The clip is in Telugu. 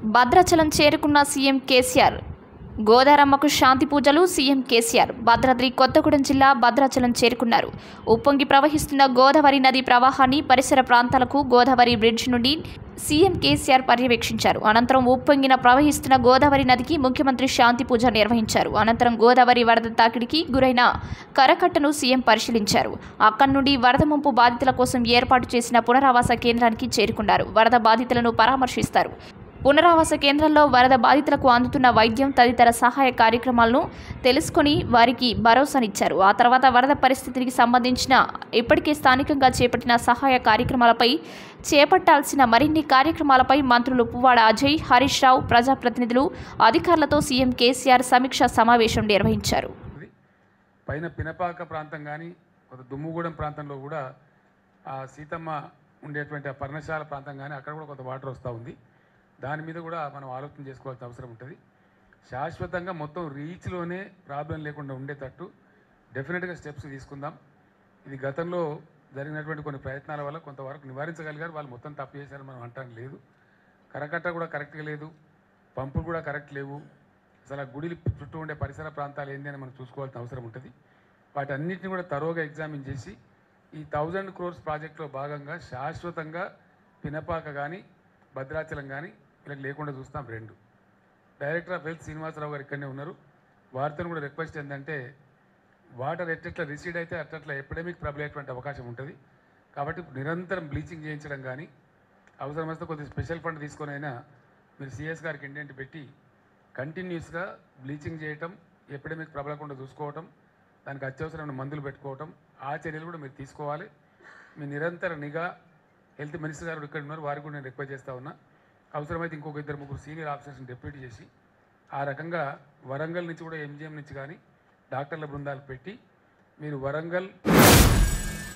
భద్రాచలం చేరుకున్న సీఎం కేసీఆర్ గోదారమ్మకు శాంతి పూజలు సీఎం కేసీఆర్ భద్రాద్రి కొత్తగూడెం జిల్లా భద్రాచలం చేరుకున్నారు ఉప్పొంగి ప్రవహిస్తున్న గోదావరి నది ప్రవాహాన్ని పరిసర ప్రాంతాలకు గోదావరి బ్రిడ్జ్ నుండి సీఎం కేసీఆర్ పర్యవేక్షించారు అనంతరం ఉప్పొంగిన ప్రవహిస్తున్న గోదావరి నదికి ముఖ్యమంత్రి శాంతి పూజ నిర్వహించారు అనంతరం గోదావరి వరద తాకిడికి గురైన కరకట్టను సీఎం పరిశీలించారు అక్కడి నుండి వరద ముంపు బాధితుల కోసం ఏర్పాటు చేసిన పునరావాస కేంద్రానికి చేరుకున్నారు వరద బాధితులను పరామర్శిస్తారు పునరావాస కేంద్రంలో వరద బాధితులకు అందుతున్న వైద్యం తదితర సహాయ కార్యక్రమాలను తెలుసుకొని వారికి భరోసానిచ్చారు ఆ తర్వాత వరద పరిస్థితికి సంబంధించిన ఇప్పటికే స్థానికంగా చేపట్టిన సహాయ కార్యక్రమాలపై చేపట్టాల్సిన మరిన్ని కార్యక్రమాలపై మంత్రులు పువ్వాడ అజయ్ హరీష్ రావు ప్రజాప్రతినిధులు అధికారులతో సీఎం కేసీఆర్ సమీక్షా సమావేశం నిర్వహించారు ఉంది. పైన పినపాక ప్రాంతం కానీ కొంత దుమ్ముగూడెం ప్రాంతంలో కూడా ఆ సీతమ్మ ఉండేటువంటి ఆ పర్ణశాల ప్రాంతం కానీ అక్కడ కూడా కొంత వాటర్ వస్తూ ఉంది దాని మీద కూడా మనం ఆలోచన చేసుకోవాల్సిన అవసరం ఉంటుంది శాశ్వతంగా మొత్తం రీచ్లోనే ప్రాబ్లం లేకుండా ఉండేటట్టు డెఫినెట్గా స్టెప్స్ తీసుకుందాం ఇది గతంలో జరిగినటువంటి కొన్ని ప్రయత్నాల వల్ల కొంతవరకు నివారించగలిగారు వాళ్ళు మొత్తం తప్పు చేశారని మనం అంటాం లేదు కరకట్ట కూడా కరెక్ట్గా లేదు పంపులు కూడా కరెక్ట్ లేవు అసలు ఆ గుడి చుట్టూ ఉండే పరిసర ప్రాంతాలు ఏంది అని మనం చూసుకోవాల్సిన అవసరం ఉంటుంది వాటన్నిటిని కూడా తరోగా ఎగ్జామిన్ చేసి ఈ థౌజండ్ క్రోర్స్ ప్రాజెక్టులో భాగంగా శాశ్వతంగా పినపాక కానీ భద్రాచలం కానీ వీళ్ళకి లేకుండా చూస్తాం రెండు డైరెక్టర్ ఆఫ్ హెల్త్ శ్రీనివాసరావు గారు ఇక్కడనే ఉన్నారు వారితో కూడా రిక్వెస్ట్ ఏంటంటే వాటర్ ఎట్లా రిసీడ్ అయితే అట్లా ఎపిడమిక్ ప్రబలేటువంటి అవకాశం ఉంటుంది కాబట్టి నిరంతరం బ్లీచింగ్ చేయించడం కానీ అవసరం వస్తే కొద్దిగా స్పెషల్ ఫండ్ తీసుకొని అయినా మీరు సిఎస్ గారికి ఇంటెంట్ పెట్టి కంటిన్యూస్గా బ్లీచింగ్ చేయటం ఎపిడమిక్ ప్రబలకుండా చూసుకోవటం దానికి అత్యవసరమైన మందులు పెట్టుకోవటం ఆ చర్యలు కూడా మీరు తీసుకోవాలి మీ నిరంతర నిఘా హెల్త్ మినిస్టర్ గారు ఇక్కడ ఉన్నారు వారికి కూడా నేను రిక్వెస్ట్ చేస్తా ఉన్నా అవసరమైతే ఇంకొక ఇద్దరు ముగ్గురు సీనియర్ ఆఫీసర్స్ని డెప్యూటీ చేసి ఆ రకంగా వరంగల్ నుంచి కూడా ఎంజిఎం నుంచి కానీ డాక్టర్ల బృందాలు పెట్టి మీరు వరంగల్